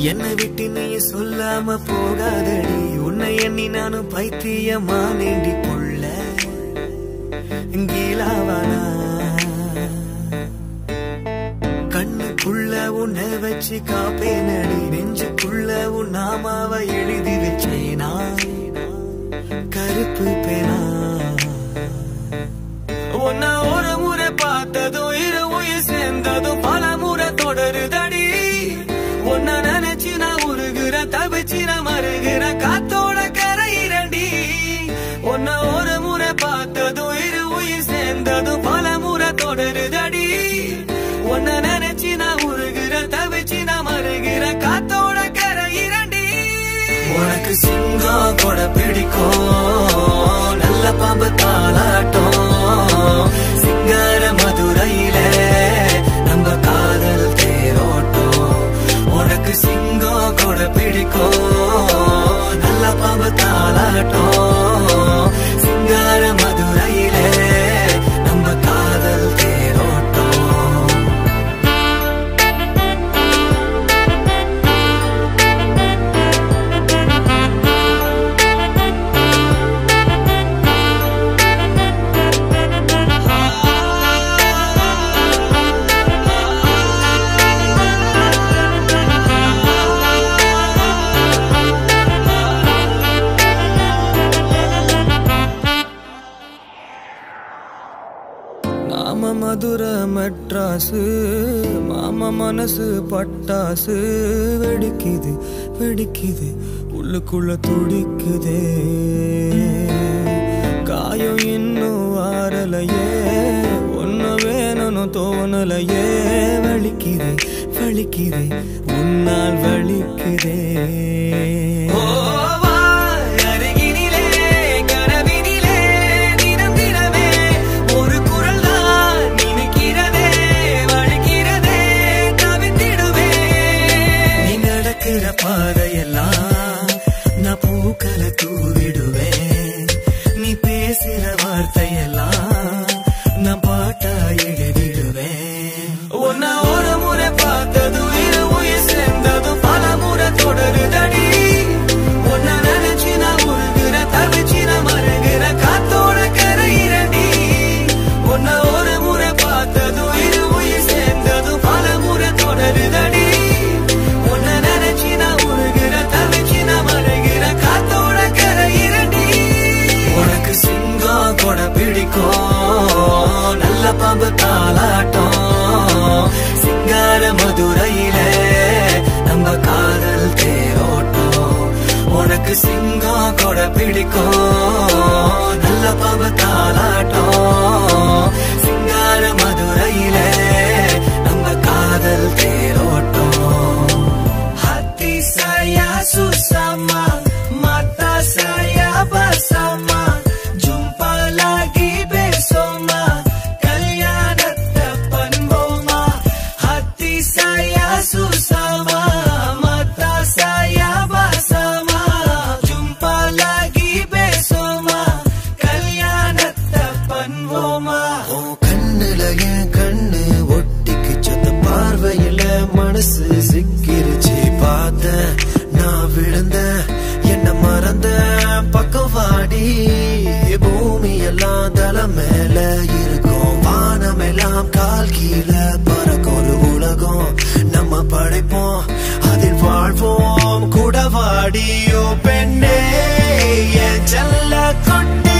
என்னை விட்டு நீ சொல்லாம போகாதடி உன்னை எண்ணி நானும் பைத்தியமா நேண்டி கொள்ள கீழாவானா கண்ணுக்குள்ள உன்னை வச்சு காப்பேனடி நெஞ்சுக்குள்ள உன் நாமாவை எழுதி வச்சேனா கருப்பு பேனா உன்னை ஒரு முறை பார்த்ததும் இரு உயிர் சேர்ந்ததும் பல முறை தொடருதடி உன்னை நினைச்சு நான் உருகுற தவிச்சு நான் மருகிற காத்தோட கரையிரண்டி உன்னை ஒரு முறை பார்த்ததும் இரு உயிர் சேர்ந்ததும் பல முறை தொடருதடி உன்னை நினைச்சு நான் உருகுற தவிச்சு நான் மருகிற காத்தோட கரையிரண்டி உனக்கு சிங்கம் கூட பிடிக்கும் நல்ல பாம்பு தாளாட்டம் சிங்கார மதுரையில நம்ம காதல் தேரோட்டம் உனக்கு சிங்கம் கூட பிடிக்கும் நல்ல பாம்பு தாளாட்டம் சிங்கார மதுரையில நம்ம காதல் தேரோட்டம் நாம மதுர மெட்ராசு மாம மனசு பட்டாசு வெடிக்குது வெடிக்குது உள்ளுக்குள்ள துடிக்குதே காயம் இன்னும் ஆறலையே ஒன்னு வேணும்னு தோணலையே வலிக்குதே வலிக்குதே உன்னால் வலிக்குதே அருகினிலே கனவினிலே தினம் தினமே ஒரு குரல் தான் நினைக்கிறதே வழிக்கிறதே தவித்திடுவே நீ நடக்கிற பாதையெல்லாம் நான் பூக்களை தூவிடுவேன் நீ பேசுற வார்த்தையெல்லாம் நான் பாட்டா எழுதிடுவேன் உன்னை ஒரு முறை பார்த்ததும் இரு உயிர் சேர்ந்ததும் பல முறை தொடருதடி உன்னை நினைச்சு நான் உருகுற தவிச்சு நான் மருகிற காத்தோட கரையிரடி உன்னை ஒரு முறை பார்த்ததும் இரு உயிர் சேர்ந்ததும் பல முறை தொடருதடி உன்னை நினைச்சு நான் உருகுற தவிச்சு நான் மருகிற காத்தோட கரையிரடி உனக்கு சிங்கம் கூட பிடிக்கும் நல்ல பாம்பு தாளாட்டம் சிங்கார மதுரையில நம்ம காதல் தேரோட்டம் உனக்கு சிங்கம் கூட பிடிக்கும் நல்ல பாம்பு தாளாட்டம் சிங்கார மதுரையில நம்ம காதல் தேரோட்டம் hati saya susama mata saya bersama jumpa lagi besok ma kalian depan rumah hati saya susama mata saya bersama jumpa lagi besok ma kalian depan rumah oh கண்ணுல என் கண்ணு ஒட்டிக்குச்சு அந்த பார்வையில மனசு சிக்கிருச்சு பார்த்த நான் விழுந்த என்ன மறந்த பக்கம் வாடி பூமி எல்லாம் தலை மேல இருக்கும் வானம் எல்லாம் கால் கீழே பறக்கும் ஒரு உலகம் நம்ம படைப்போம் அதில் வாழ்வோம் கூட வாடியோ பெண்ணே என் செல்ல கொண்டே